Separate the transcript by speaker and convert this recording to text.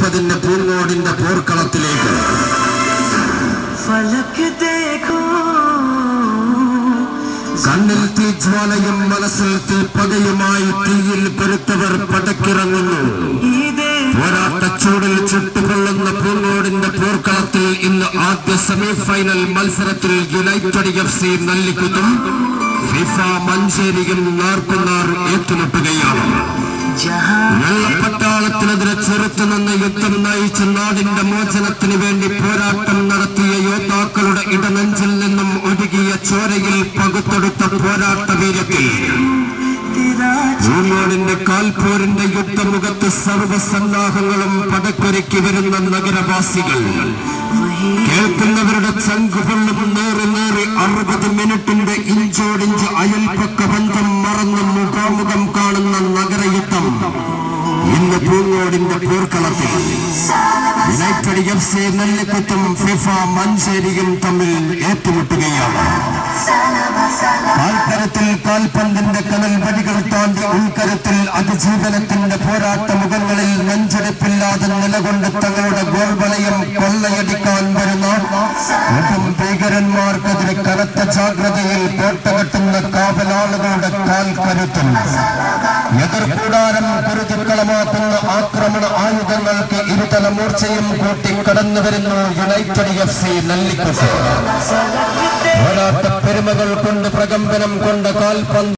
Speaker 1: മുപ്പതിന്റെ പൂങ്ങോടിന്റെ പോർക്കളത്തിലേക്ക്
Speaker 2: फलक देखो
Speaker 1: കണ്ണിൽ തീജ്വാലയും മനസ്സിൽ തീപ്പകയുമായി തീയിൽ പെരുത്തവർ പടക്കിറങ്ങുന്നു
Speaker 2: ईदे
Speaker 1: പോരാട്ടച്ചൂടിൽ ചുട്ടുകൊള്ളുന്ന പൂങ്ങോടിന്റെ പോർക്കളത്തിൽ ഇന്ന് ആദ്യ സെമി ഫൈനൽ മത്സരത്തിൽ യുണൈറ്റഡ് എഫ് സി നല്ലിക്കുത്തും ഫിഫ മഞ്ചേരിയും നാർക്കുനാർ ഏറ്റുമുട്ടുകയാണ്
Speaker 2: जहां
Speaker 1: വെള്ളപ്പട്ടാളത്തിനെതിരെ ചെറുത്തുനിന്ന് യുദ്ധം നയിച്ച നാടിന്റെ മോചനത്തിന് വേണ്ടി പോരാട്ടം നടത്തിയ യോദ്ധാക്കളുടെ ഇടനെഞ്ചിൽ നിന്നും ഒഴുകിയ ചോരയിൽ പകുത്തെടുത്ത പോരാട്ട വീര്യത്തിൽ
Speaker 2: तेरा
Speaker 1: യൂണിയനിന്റെ കാൽപോരിന്റെ യുദ്ധമുഖത്ത് സർവസന്നാഹങ്ങളും പടക്കൊരുക്കി വരുന്ന നഗരവാസികൾ
Speaker 2: वही
Speaker 1: കേൾക്കുന്നവരുടെ ചങ്കുകൊള്ളും നേറി നേറി അറുപത് മിനിറ്റിന്റെ ഇഞ്ചോടിഞ്ച് അയൽപ്പക്ക ബന്ധം മറന്ന് മുഖാമുഖം കാണുന്ന നഗരയുദ്ധം ഇന്ന് പൂങ്ങോടിന്റെ പോർക്കളത്തിൽ യുണൈറ്റഡ് എഫ് സി നെല്ലിക്കുത്തും ഫിഫ മഞ്ചേരിയും തമ്മിൽ ഏറ്റുമുട്ടുകയാണ് കാൽക്കരത്തിൽ കാൽപന്തിന്റെ കനൽ വടികൾ താണ്ടി ഉൾക്കരത്തിൽ അതിജീവനത്തിന്റെ പോരാട്ട മുഖങ്ങളിൽ നെഞ്ചെടുപ്പില്ലാതെ നിലകൊണ്ട് തങ്ങളുടെ ഗോൾ വലയം കൊള്ളയടിക്കാൻ വരുന്ന ഒട്ടും ഭീകരന്മാർക്കെതിരെ കനത്ത ജാഗ്രതയിൽ കോട്ടകെട്ടുന്ന കാവലാളുകളുടെ കാൽക്കരുത്തിൽ എതിർക്കൂടാരം കുരുതിക്കളമാക്കുന്ന ആക്രമണ ആയുധങ്ങൾക്ക് ഇരുതല മൂർച്ചയും കൂട്ടി കടന്നു വരുന്നു യുണൈറ്റഡ് എഫ് സി നെല്ലിക്കുത്ത് പോരാട്ട പെരുമകൾ കൊണ്ട് പ്രകമ്പനം കൊണ്ട കാൽപന്ത്